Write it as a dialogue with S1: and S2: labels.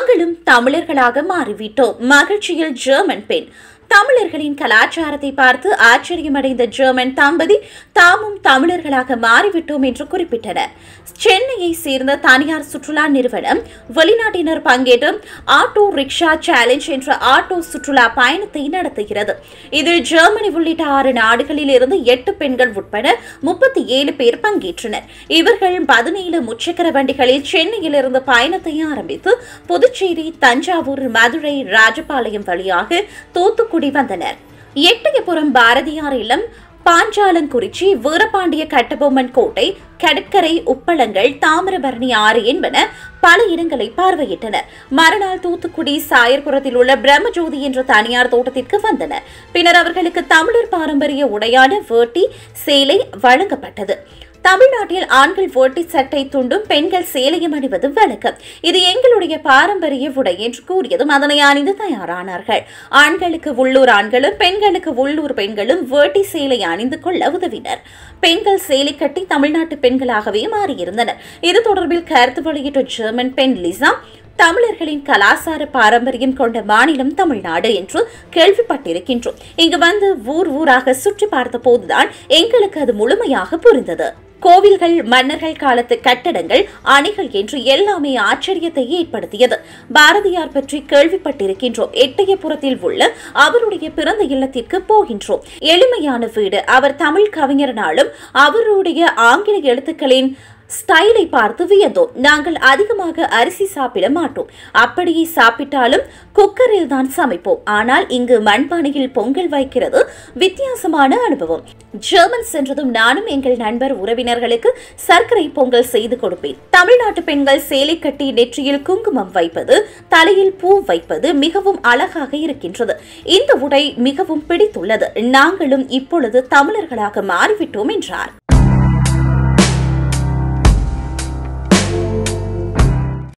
S1: நாங்களும் தமிழர்களாக மாறிவிட்டோம் மகிழ்ச்சியில் ஜெர்மன் பெண் தமிழர்களின் கலாச்சாரத்தை பார்த்து ஆச்சரியமடைந்த ஜெர்மன் தம்பதி தாமும் தமிழர்களாக மாறிவிட்டோம் என்று குறிப்பிட்டனர் சென்னையை சேர்ந்த தனியார் சுற்றுலா நிறுவனம் வெளிநாட்டினர் பங்கேற்று ஆட்டோ ரிக்ஷா சேலஞ்ச் என்ற ஆட்டோ சுற்றுலா பயணத்தை நடத்துகிறது இதில் ஜெர்மனி உள்ளிட்ட ஆறு நாடுகளில் இருந்து எட்டு பெண்கள் உட்பட முப்பத்தி ஏழு பேர் பங்கேற்றனர் இவர்கள் பதினேழு முச்சக்கர வண்டிகளில் சென்னையிலிருந்து பயணத்தை ஆரம்பித்து புதுச்சேரி தஞ்சாவூர் மதுரை ராஜபாளையம் வழியாக தூத்துக்குடி வந்தனர் எட்டயபுரம் பாரதியார் இல்லம் பாஞ்சாலங்குறிச்சி வீரபாண்டிய கட்டபொம்மன் கோட்டை கடற்கரை உப்பளங்கள் தாமிரபரணி ஆறு என்பன பல இடங்களை பார்வையிட்டனர் மறுநாள் தூத்துக்குடி சாயர்புரத்தில் உள்ள பிரம்மஜோதி என்ற தனியார் தோட்டத்திற்கு வந்தனர் பின்னர் அவர்களுக்கு தமிழர் பாரம்பரிய உடையான வேட்டி சேலை வழங்கப்பட்டது தமிழ்நாட்டில் ஆண்கள் வேட்டி சட்டை துண்டும் பெண்கள் சேலையும் அணிவது வழக்கம் இது எங்களுடைய பாரம்பரிய உடை என்று கூறியதும் அதனை அணிந்து தயாரானார்கள் ஆண்களுக்கு உள்ளூர் ஆண்களும் பெண்களுக்கு உள்ளூர் பெண்களும் வேட்டி சேலை அணிந்து கொள்ள உதவினர் பெண்கள் சேலை கட்டி தமிழ்நாட்டு பெண்களாகவே மாறியிருந்தனர் இது தொடர்பில் கருத்து வெளியிட்ட ஜெர்மன் பெண் லிசா தமிழர்களின் கலாசார பாரம்பரியம் கொண்ட மாநிலம் தமிழ்நாடு என்று கேள்விப்பட்டிருக்கின்றோம் இங்கு வந்து ஊர் ஊராக சுற்றி பார்த்த போதுதான் எங்களுக்கு அது முழுமையாக புரிந்தது கோவில்கள் மன்னர்கள் காலத்து கட்டடங்கள் அணைகள் என்று எல்லாமே ஆச்சரியத்தை ஏற்படுத்தியது பாரதியார் பற்றி கேள்விப்பட்டிருக்கின்றோம் எட்டயபுரத்தில் உள்ள அவருடைய பிறந்த இல்லத்திற்கு போகின்றோம் எளிமையான வீடு அவர் தமிழ் கவிஞர்னாலும் அவருடைய ஆங்கில எழுத்துக்களின் ஸ்டைலை பார்த்து வியந்தோம் நாங்கள் அதிகமாக அரிசி சாப்பிட மாட்டோம் அப்படியே சாப்பிட்டாலும் குக்கரில் தான் சமைப்போம் ஆனால் இங்கு மண்பானையில் பொங்கல் வைக்கிறது வித்தியாசமான அனுபவம் ஜெர்மன் சென்றதும் நானும் எங்கள் நண்பர் உறவினர்களுக்கு சர்க்கரை பொங்கல் செய்து கொடுப்பேன் தமிழ்நாட்டு பெண்கள் சேலை கட்டி நெற்றியில் குங்குமம் வைப்பது தலையில் பூ வைப்பது மிகவும் அழகாக இருக்கின்றது இந்த உடை மிகவும் பிடித்துள்ளது நாங்களும் இப்பொழுது தமிழர்களாக மாறிவிட்டோம் என்றார்